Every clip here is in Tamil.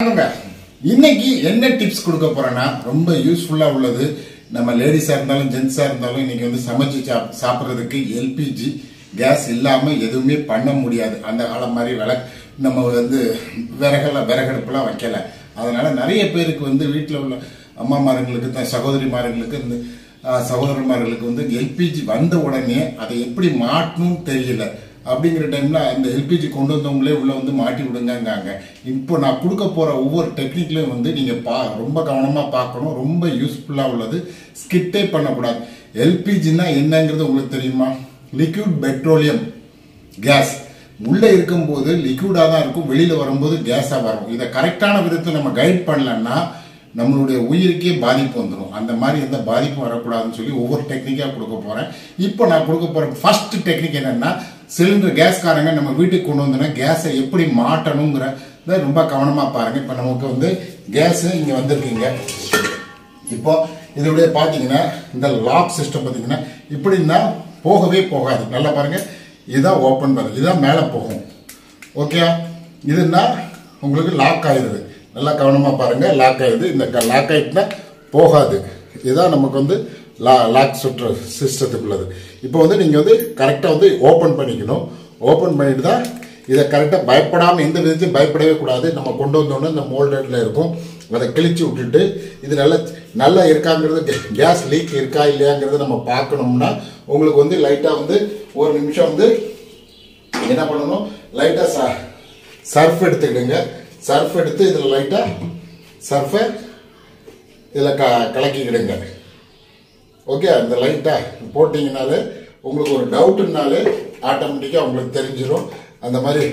வாங்க. இன்னைக்கு என்ன டிப்ஸ் கொடுக்க போறேன்னா ரொம்ப யூஸ்ஃபுல்லா உள்ளது நம்ம லேடிஸா இருந்தாலும் ஜென்ஸா இருந்தாலும் இன்னைக்கு வந்து சமைச்சு சாப்- சாப்பிடுறதுக்கு எல்பிஜி கேஸ் இல்லாம எதுவுமே பண்ண முடியாது அந்த காலம் மாதிரி விள நம்ம வந்து விறகல விறகடுப்புலாம் வைக்கல அதனால நிறைய பேருக்கு வந்து வீட்டில் உள்ள அம்மாமாருங்களுக்கு தான் சகோதரிமார்களுக்கு இந்த ஆஹ், சகோதரமார்களுக்கு வந்து எல்பிஜி வந்த உடனே அதை எப்படி மாட்டணும்னு தெரியல அப்படிங்கிற டைம்ல அந்த எல்பிஜி கொண்டு வந்தவங்களே உள்ள வந்து மாட்டி விடுங்கங்காங்க இப்போ நான் கொடுக்க போற ஒவ்வொரு டெக்னிக்லயும் வந்து நீங்க பா ரொம்ப கவனமா பார்க்கணும் ரொம்ப யூஸ்ஃபுல்லா உள்ளது ஸ்கிட்டே பண்ணக்கூடாது எல்பிஜின்னா என்னங்கிறது உங்களுக்கு தெரியுமா லிக்விட் பெட்ரோலியம் கேஸ் உள்ள இருக்கும்போது லிக்விடா தான் இருக்கும் வெளியில வரும்போது கேஸா வரும் இதை கரெக்டான விதத்தை நம்ம கைட் பண்ணலன்னா நம்மளுடைய உயிருக்கே பாதிப்பு வந்துடும் அந்த மாதிரி எந்த பாதிப்பும் வரக்கூடாதுன்னு சொல்லி ஒவ்வொரு டெக்னிக்கா கொடுக்க போறேன் இப்போ நான் கொடுக்க போற ஃபர்ஸ்ட் டெக்னிக் என்னன்னா சிலிண்டர் கேஸ்காரங்க நம்ம வீட்டுக்கு கொண்டு வந்தோன்னா கேஸை எப்படி மாட்டணுங்கிற இதை ரொம்ப கவனமா பாருங்க இப்போ நமக்கு வந்து கேஸ் இங்க வந்திருக்கீங்க இப்போ இதோடைய பாத்தீங்கன்னா இந்த லாக் சிஸ்டம் பாத்தீங்கன்னா இப்படி இருந்தா போகவே போகாது நல்லா பாருங்க இதான் ஓப்பன் பண்ணுது இதான் மேலே போகும் ஓகே இதுன்னா உங்களுக்கு லாக் ஆயிடுது நல்லா கவனமா பாருங்க லாக் ஆயிடுது இந்த லாக் ஆயிட்டுனா போகாது இதுதான் நமக்கு வந்து லா லாக் சுற்று சிஸ்டத்துக்குள்ளது இப்போ வந்து நீங்க வந்து கரெக்டாக வந்து ஓப்பன் பண்ணிக்கணும் ஓப்பன் பண்ணிட்டு தான் இதை கரெக்டாக பயப்படாமல் எந்த விதத்தையும் பயப்படவே கூடாது நம்ம கொண்டு வந்தோடனே இந்த மோல்டட்ல இருக்கும் அதை கிழிச்சு விட்டுட்டு இது நல்ல நல்லா இருக்காங்கிறது கேஸ் லீக் இருக்கா இல்லையாங்கிறத நம்ம பார்க்கணும்னா உங்களுக்கு வந்து லைட்டாக வந்து ஒரு நிமிஷம் வந்து என்ன பண்ணணும் லைட்டாக ச சர்ஃப் எடுத்துக்கிடுங்க சர்ஃப் எடுத்து இதில் லைட்டாக சர்ஃபை இதில் க கலக்கிக்கிடுங்க ஓகே அந்த லைட்டாக போட்டிங்கனாலே உங்களுக்கு ஒரு டவுட்டுனாலே ஆட்டோமேட்டிக்காக உங்களுக்கு தெரிஞ்சிடும் அந்த மாதிரி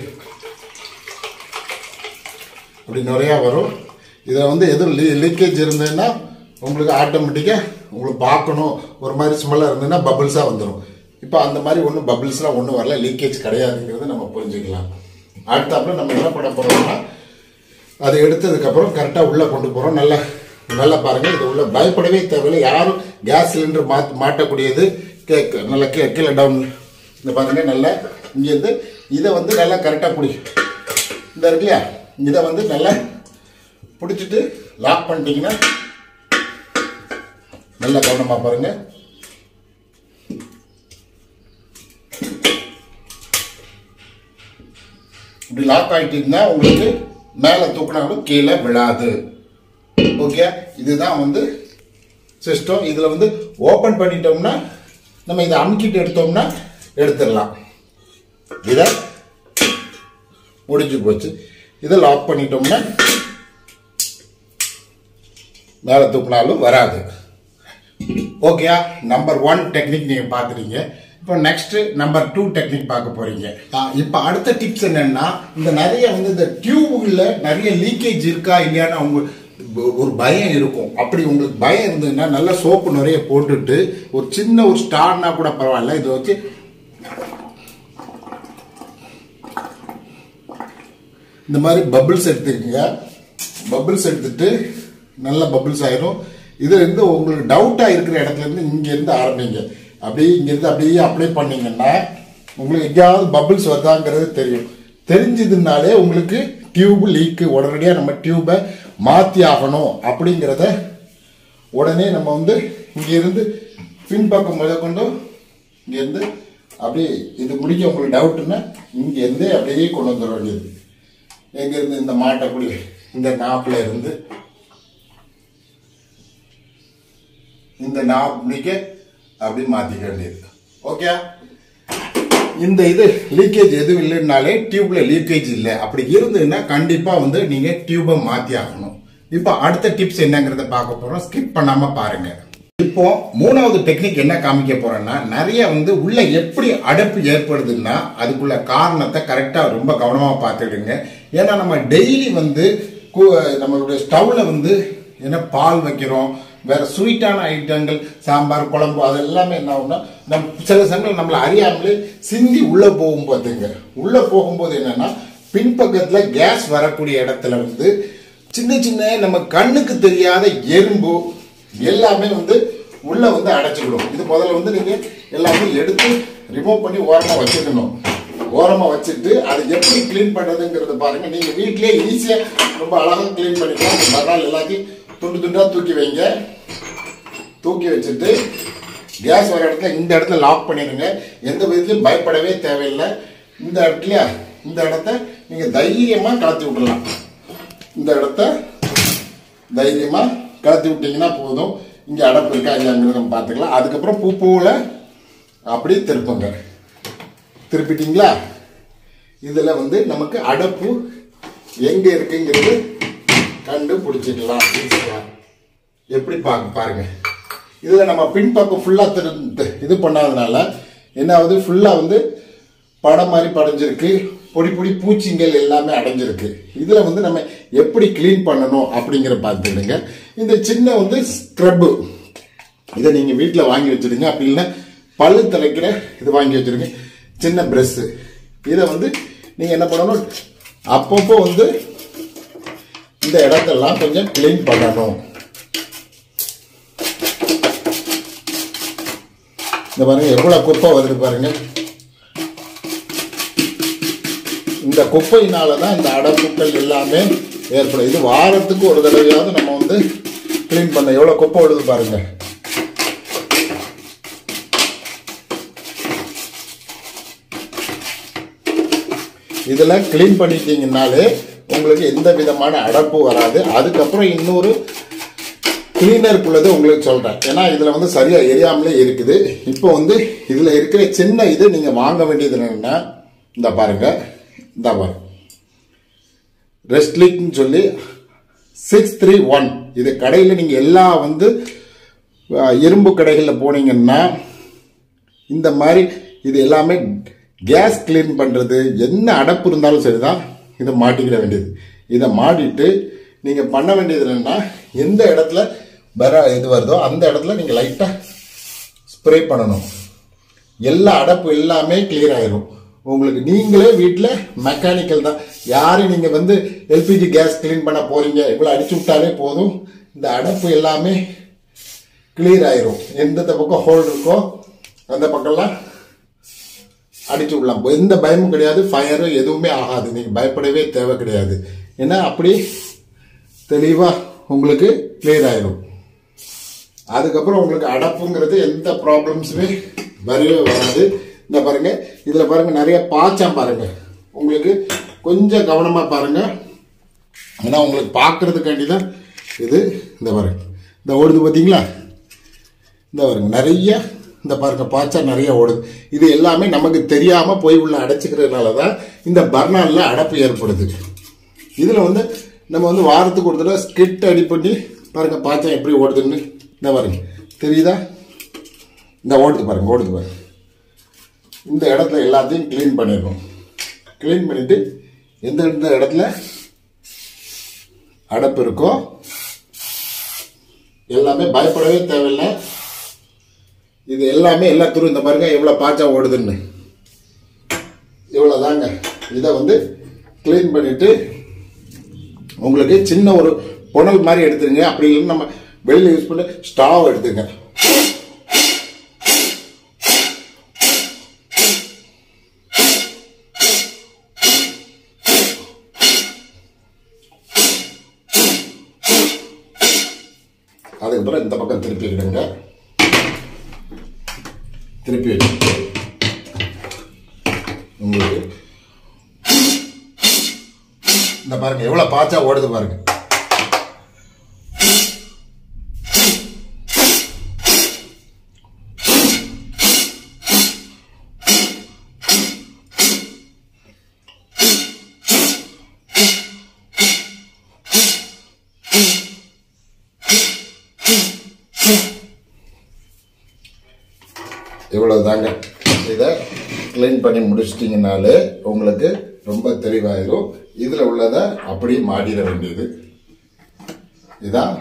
அப்படி நிறையா வரும் இதில் வந்து எதுவும் லீ லீக்கேஜ் இருந்ததுன்னா உங்களுக்கு ஆட்டோமேட்டிக்காக உங்களுக்கு பார்க்கணும் ஒரு மாதிரி ஸ்மெல்லாக இருந்ததுன்னா பபிள்ஸாக வந்துடும் இப்போ அந்த மாதிரி ஒன்றும் பபிள்ஸ்லாம் ஒன்றும் வரல லீக்கேஜ் கிடையாதுங்கிறத நம்ம புரிஞ்சுக்கலாம் அடுத்தாப்புல நம்ம என்ன பண்ண போகிறோம்னா அதை எடுத்ததுக்கப்புறம் கரெக்டாக உள்ளே கொண்டு போகிறோம் நல்லா நல்லா பாருங்கள் இது உள்ள பயப்படவே தேவையில்லை யாரும் கேஸ் சிலிண்டர் மாத் மாட்டக்கூடியது கேக் நல்லா கீழே கீழே டவுன் இந்த பாருங்க நல்லா இங்கேருந்து இதை வந்து நல்லா கரெக்டாக பிடி இந்த இருக்கு இல்லையா இதை வந்து நல்லா பிடிச்சிட்டு லாக் பண்ணிட்டீங்கன்னா நல்லா கவனமாக பாருங்க இப்படி லாக் ஆயிட்டீங்கன்னா உங்களுக்கு மேலே தூக்கினாலும் கீழே விழாது ஓகே இதுதான் வந்து சிஸ்டம் இதில் வந்து ஓப்பன் பண்ணிட்டோம்னா நம்ம இதை அமுக்கிட்டு எடுத்தோம்னா எடுத்துடலாம் இதை முடிஞ்சு போச்சு இதை லாக் பண்ணிட்டோம்னா மேலே தூக்கினாலும் வராது ஓகேயா நம்பர் ஒன் டெக்னிக் நீங்க பாத்துறீங்க இப்போ நெக்ஸ்ட் நம்பர் டூ டெக்னிக் பார்க்க போறீங்க ஆ, இப்போ அடுத்த டிப்ஸ் என்னன்னா இந்த நிறைய வந்து இந்த டியூப்ல நிறைய லீக்கேஜ் இருக்கா இல்லையான்னு அவங்க ஒரு பயம் இருக்கும் அப்படி உங்களுக்கு பயம் இருந்ததுன்னா நல்ல சோப்பு நிறைய போட்டுட்டு ஒரு சின்ன ஒரு ஸ்டார்னா கூட பரவாயில்ல இதை வச்சு இந்த மாதிரி பபிள்ஸ் எடுத்துக்கங்க பபிள்ஸ் எடுத்துட்டு நல்ல பபிள்ஸ் ஆயிரும் இது இருந்து உங்களுக்கு டவுட்டா இருக்கிற இடத்துல இருந்து இங்க இருந்து ஆரம்பிங்க அப்படியே இங்க இருந்து அப்படியே அப்ளை பண்ணீங்கன்னா உங்களுக்கு எங்கேயாவது பபிள்ஸ் வருதாங்கிறது தெரியும் தெரிஞ்சதுனாலே உங்களுக்கு டியூப் லீக்கு உடனடியாக நம்ம டியூபை மாற்றி ஆகணும் அப்படிங்கிறத உடனே நம்ம வந்து இங்க இருந்து பின்பக்கம் முதற்கொண்டு இங்க இருந்து அப்படியே இது முடிக்க உங்களுக்கு டவுட்னா இங்க இருந்து அப்படியே கொண்டு வந்துட வேண்டியது எங்க இருந்து இந்த மாட்டக்கூடிய இந்த நாப்புல இருந்து இந்த நாப் முடிக்க அப்படி மாத்திக்க வேண்டியது ஓகே இந்த இது லீக்கேஜ் எதுவும் இல்லைனாலே டியூப்ல லீக்கேஜ் இல்லை அப்படி இருந்ததுன்னா கண்டிப்பா வந்து நீங்க டியூபை மாத்தி ஆகணும் இப்போ அடுத்த டிப்ஸ் என்னங்கறத பார்க்க போறோம் ஸ்கிப் பண்ணாம பாருங்க இப்போ மூணாவது டெக்னிக் என்ன காமிக்க போறேன்னா நிறைய வந்து உள்ள எப்படி அடைப்பு ஏற்படுதுன்னா அதுக்குள்ள காரணத்தை கரெக்டா ரொம்ப கவனமா பார்த்துடுங்க ஏன்னா நம்ம டெய்லி வந்து கு- நம்மளுடைய ஸ்டவ்ல வந்து என்ன பால் வைக்கிறோம் வேற ஸ்வீட்டான ஐட்டங்கள் சாம்பார் குழம்பு அது எல்லாமே என்ன ஆகும்னா நம் சில சமயம் நம்மள அறியாமலே சிந்தி உள்ள போகும் பார்த்துங்க உள்ள போகும்போது என்னன்னா பின்பக்கத்துல கேஸ் வரக்கூடிய இடத்துல வந்து சின்ன சின்ன நம்ம கண்ணுக்கு தெரியாத எறும்பு எல்லாமே வந்து உள்ள வந்து அடைச்சிக்கிடும் இது முதல்ல வந்து நீங்க எல்லாமே எடுத்து ரிமூவ் பண்ணி ஓரமா வச்சுக்கணும் ஓரமா வச்சுட்டு அதை எப்படி க்ளீன் பண்றதுங்கிறது பாருங்க நீங்க வீட்லயே ஈஸியா ரொம்ப அழகா க்ளீன் பண்ணிக்கலாம் மறுநாள் எல்லாத்தையும் துண்டு துண்டா தூக்கி வைங்க தூக்கி வச்சுட்டு கேஸ் வர இடத்துல இந்த இடத்துல லாக் பண்ணிடுங்க எந்த விதத்திலும் பயப்படவே தேவையில்லை இந்த இடத்துலயா இந்த இடத்த நீங்க தைரியமா கலத்தி விட்டுறலாம் இந்த இடத்த தைரியமா கலத்தி விட்டீங்கன்னா போதும் இங்க அடப்பு இருக்கா இல்லையாங்கிறத நம்ம பார்த்துக்கலாம் அதுக்கப்புறம் பூ பூவில் அப்படி திருப்புங்க திருப்பிட்டீங்களா இதுல வந்து நமக்கு அடப்பு எங்க இருக்குங்கிறது கண்டுபிடிச்சிக்கலாம் ஈஸியா எப்படி பார்க்க பாருங்க இதுல நம்ம பின்பக்கம் ஃபுல்லா இது பண்ணாதனால என்ன ஆகுது ஃபுல்லா வந்து படம் மாதிரி படைஞ்சிருக்கு பொடி பொடி பூச்சிங்கள் எல்லாமே அடைஞ்சிருக்கு இதுல வந்து நம்ம எப்படி க்ளீன் பண்ணணும் அப்படிங்கிற பார்த்துடுங்க இந்த சின்ன வந்து ஸ்க்ரப்பு இதை நீங்க வீட்டில் வாங்கி வச்சிடுங்க அப்படி இல்லைன்னா பல்லு தலைக்கிற இது வாங்கி வச்சிருங்க சின்ன பிரஷ் இதை வந்து நீங்க என்ன பண்ணணும் அப்பப்போ வந்து இந்த இடத்தெல்லாம் கொஞ்சம் க்ளீன் பண்ணணும் இந்த பாருங்க எவ்வளவு குப்பை வருது பாருங்க இந்த குப்பையினால தான் இந்த அடப்புக்கள் எல்லாமே ஏற்படும் இது வாரத்துக்கு ஒரு தடவையாவது நம்ம வந்து க்ளீன் பண்ண எவ்வளவு குப்பை விடுது பாருங்க இதுல க்ளீன் பண்ணிட்டீங்கன்னாலே உங்களுக்கு எந்த விதமான அடப்பு வராது அதுக்கப்புறம் இன்னொரு கிளீனருக்குள்ளது உங்களுக்கு சொல்றேன் ஏன்னா இதுல வந்து சரியா எரியாமலே இருக்குது இப்போ வந்து இதுல இருக்கிற சின்ன இது நீங்க வாங்க வேண்டியது என்னன்னா இந்த பாருங்க இந்த பாருங்க ரெஸ்ட்லிக்னு சொல்லி சிக்ஸ் த்ரீ ஒன் இது கடையில் நீங்க எல்லா வந்து அஹ், இரும்பு கடைகளில் போனீங்கன்னா இந்த மாதிரி இது எல்லாமே கேஸ் க்ளீன் பண்றது என்ன அடப்பு இருந்தாலும் சரிதான் இதை மாட்டிக்கிட வேண்டியது இதை மாட்டிட்டு நீங்க பண்ண வேண்டியது என்னன்னா எந்த இடத்துல வர இது வருதோ அந்த இடத்துல நீங்க லைட்டா ஸ்ப்ரே பண்ணணும் எல்லா அடப்பு எல்லாமே கிளியர் ஆயிரும் உங்களுக்கு நீங்களே வீட்டில் மெக்கானிக்கல் தான் யாரும் நீங்க வந்து எல்பிஜி கேஸ் க்ளீன் பண்ண போறீங்க இவ்வளவு அடிச்சு விட்டாலே போதும் இந்த அடப்பு எல்லாமே கிளியர் ஆயிரும் எந்த பக்கம் ஹோல் இருக்கோ அந்த பக்கம்லாம் அடிச்சு விடலாம் எந்த பயமும் கிடையாது ஃபயரும் எதுவுமே ஆகாது நீங்க பயப்படவே தேவை கிடையாது ஏன்னா அப்படி தெளிவா உங்களுக்கு கிளியர் ஆயிரும் அதுக்கப்புறம் உங்களுக்கு அடப்புங்கிறது எந்த ப்ராப்ளம்ஸுமே வரவே வராது இந்த பாருங்க இதுல பாருங்க நிறைய பாய்ச்சம் பாருங்க உங்களுக்கு கொஞ்சம் கவனமா பாருங்க ஏன்னா உங்களுக்கு பார்க்கறதுக்காண்டி தான் இது இந்த பாருங்க இந்த ஓடுது பார்த்தீங்களா இந்த பாருங்க நிறைய இந்த பாருங்க பாய்ச்சா நிறைய ஓடுது இது எல்லாமே நமக்கு தெரியாம போய் உள்ள அடைச்சிக்கிறதுனால தான் இந்த பர்னால்ல அடப்பு ஏற்படுது இதுல வந்து நம்ம வந்து வாரத்துக்கு ஒரு தடவை ஸ்கிட் அடி பண்ணி பாருங்க பாய்ச்சா எப்படி ஓடுதுன்னு இந்த பாருங்க தெரியுதா இந்த ஓடுது பாருங்க ஓடுது பாருங்க இந்த இடத்துல எல்லாத்தையும் க்ளீன் பண்ணிடணும் க்ளீன் பண்ணிட்டு எந்த எந்த இடத்துல அடப்பு இருக்கோ எல்லாமே பயப்படவே தேவையில்லை இது எல்லாமே எல்லா துரு இந்த பாருங்க எவ்வளவு பாய்ச்சா ஓடுதுன்னு இவ்வளவுதாங்க இதை வந்து க்ளீன் பண்ணிட்டு உங்களுக்கு சின்ன ஒரு புனல் மாதிரி எடுத்துருங்க அப்படி இல்லைன்னா நம்ம வெளியில் யூஸ் பண்ணி ஸ்டாவ் எடுத்துங்க அதுக்கப்புறம் இந்த பக்கம் திருப்பிக்கிடுங்க திருப்பி வச்சு உங்களுக்கு இந்த பாருங்க எவ்வளவு பாய்ச்சா ஓடுது பாருங்க இவ்வளவு தாங்க இதை க்ளீன் பண்ணி முடிச்சிட்டிங்கனாலே உங்களுக்கு ரொம்ப தெளிவாயிரும் இதில் உள்ளதை அப்படியே மாட்டிட வேண்டியது இதான்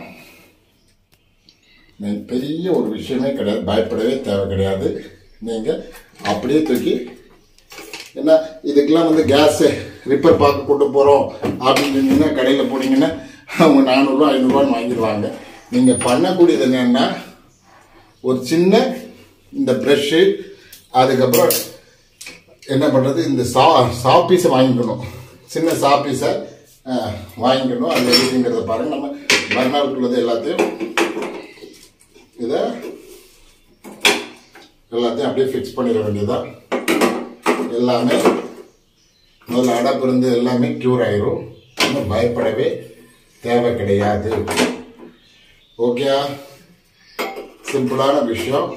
நீ- பெரிய ஒரு விஷயமே கிடையாது பயப்படவே தேவை கிடையாது நீங்கள் அப்படியே தூக்கி ஏன்னா இதுக்கெல்லாம் வந்து கேஸ் ரிப்பேர் பார்க்க கொண்டு போகிறோம் அப்படின்னு சொன்னீங்கன்னா கடையில் போனீங்கன்னா அவங்க நானூறுரூவா ஐநூறுரூவான்னு வாங்கிடுவாங்க நீங்கள் பண்ணக்கூடியது என்னன்னா ஒரு சின்ன இந்த ப்ரஷ்ஷு அதுக்கப்புறம் என்ன பண்றது இந்த சா சா பீஸை வாங்கிக்கணும் சின்ன சா பீஸை வாங்கிக்கணும் அது எதுக்குங்கிறத பாருங்க நம்ம பர்னருக்குள்ளது எல்லாத்தையும் இதை எல்லாத்தையும் அப்படியே ஃபிக்ஸ் பண்ணிட வேண்டியதுதான் எல்லாமே முதல்ல அடப்பு இருந்து எல்லாமே க்யூர் ஆயிரும் ஒன்றும் பயப்படவே தேவை கிடையாது ஓகே சிம்பிளான விஷயம்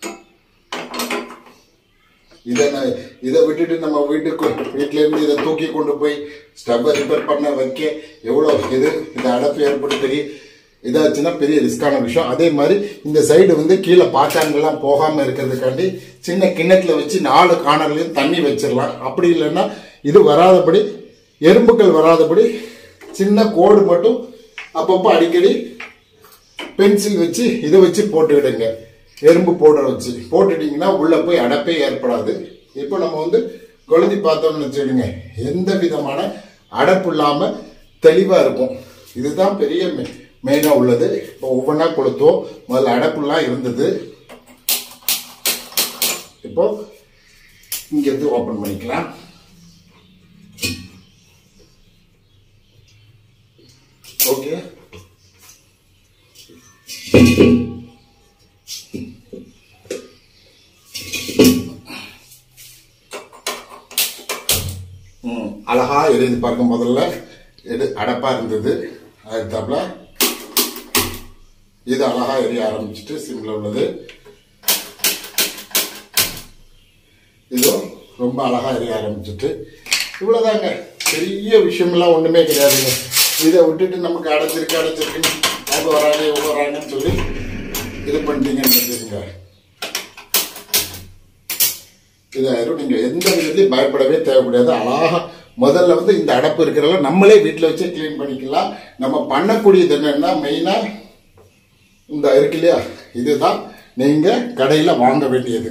இதை ந- இதை விட்டுட்டு நம்ம வீட்டுக்கு வீட்ல இருந்து இதை தூக்கி கொண்டு போய் ஸ்டவ்வை ரிப்பேர் பண்ண வைக்க எவ்வளோ இது இந்த அடப்பு ஏற்பட்டு பெரிய இதாச்சுன்னா பெரிய ரிஸ்கான விஷயம் அதே மாதிரி இந்த சைடு வந்து கீழே பாச்சாங்கெல்லாம் போகாம இருக்கிறதுக்காண்டி சின்ன கிண்ணத்துல வச்சு நாலு காணர்லையும் தண்ணி வச்சிடலாம் அப்படி இல்லைன்னா இது வராதபடி எறும்புகள் வராதபடி சின்ன கோடு மட்டும் அப்பப்போ அடிக்கடி பென்சில் வச்சு இதை வச்சு போட்டுக்கிடுங்க எறும்பு பவுடர் வச்சு போட்டுட்டீங்கன்னா உள்ள போய் அடப்பே ஏற்படாது இப்போ நம்ம வந்து கொளுத்தி பார்த்தோம்னு வச்சுடுங்க எந்த விதமான அடப்பு இல்லாம தெளிவா இருக்கும் இதுதான் பெரிய மெயினா உள்ளது இப்போ ஒவ்வொன்றா கொளுத்துவோம் முதல்ல அடப்புலாம் இருந்தது இப்போ இங்க இருந்து ஓபன் பண்ணிக்கலாம் ஓகே ம், அழகா எரியுது பாருங்க முதல்ல எடு அடப்பா இருந்தது அதுக்கப்புல இது அழகா எரிய ஆரம்பிச்சுட்டு சிம்ல உள்ளது இதுவும் ரொம்ப அழகா எரிய ஆரம்பிச்சுட்டு இவ்வளவுதாங்க பெரிய விஷயமெல்லாம் ஒண்ணுமே கிடையாதுங்க இதை விட்டுட்டு நமக்கு அடைஞ்சிருக்கு அடைஞ்சிருக்கு அவங்க வராங்க இவங்க வராங்கன்னு சொல்லி இது பண்ணிட்டீங்கன்னு வச்சுக்கோங்க இதாயிரும் நீங்க எந்த விதத்தையும் பயப்படவே தேவைப்படாது அழகா முதல்ல வந்து இந்த அடப்பு இருக்கிறதெல்லாம் நம்மளே வீட்டில் வச்சு க்ளீன் பண்ணிக்கலாம் நம்ம பண்ணக்கூடியது என்னன்னா மெயினா இந்த இருக்கு இல்லையா இதுதான் நீங்க கடையில வாங்க வேண்டியது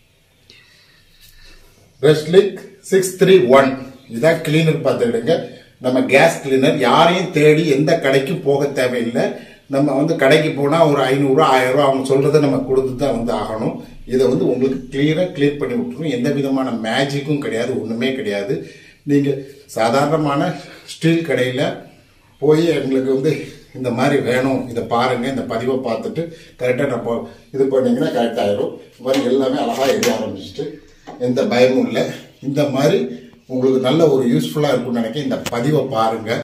ரெஸ்ட்லிக் சிக்ஸ் த்ரீ ஒன் இதான் கிளீனர் பார்த்துக்கிடுங்க நம்ம கேஸ் கிளீனர் யாரையும் தேடி எந்த கடைக்கும் போக தேவையில்லை நம்ம வந்து கடைக்கு போனால் ஒரு ஐநூறுரூவா ஆயிரம் ரூபா அவங்க சொல்றதை நம்ம கொடுத்து தான் வந்து ஆகணும் இதை வந்து உங்களுக்கு கிளியராக கிளியர் பண்ணி விட்டுரும் எந்த விதமான மேஜிக்கும் கிடையாது ஒன்றுமே கிடையாது நீங்கள் சாதாரணமான ஸ்டீல் கடையில் போய் எங்களுக்கு வந்து இந்த மாதிரி வேணும் இதை பாருங்க இந்த பதிவை பார்த்துட்டு கரெக்டாக நம்ம இது பண்ணீங்கன்னா கரெக்ட் ஆயிரும் இந்த மாதிரி எல்லாமே அழகாக எரிய ஆரம்பிச்சுட்டு எந்த பயமும் இல்லை இந்த மாதிரி உங்களுக்கு நல்ல ஒரு யூஸ்ஃபுல்லாக இருக்கும்னு நினைக்கிறேன் இந்த பதிவை பாருங்க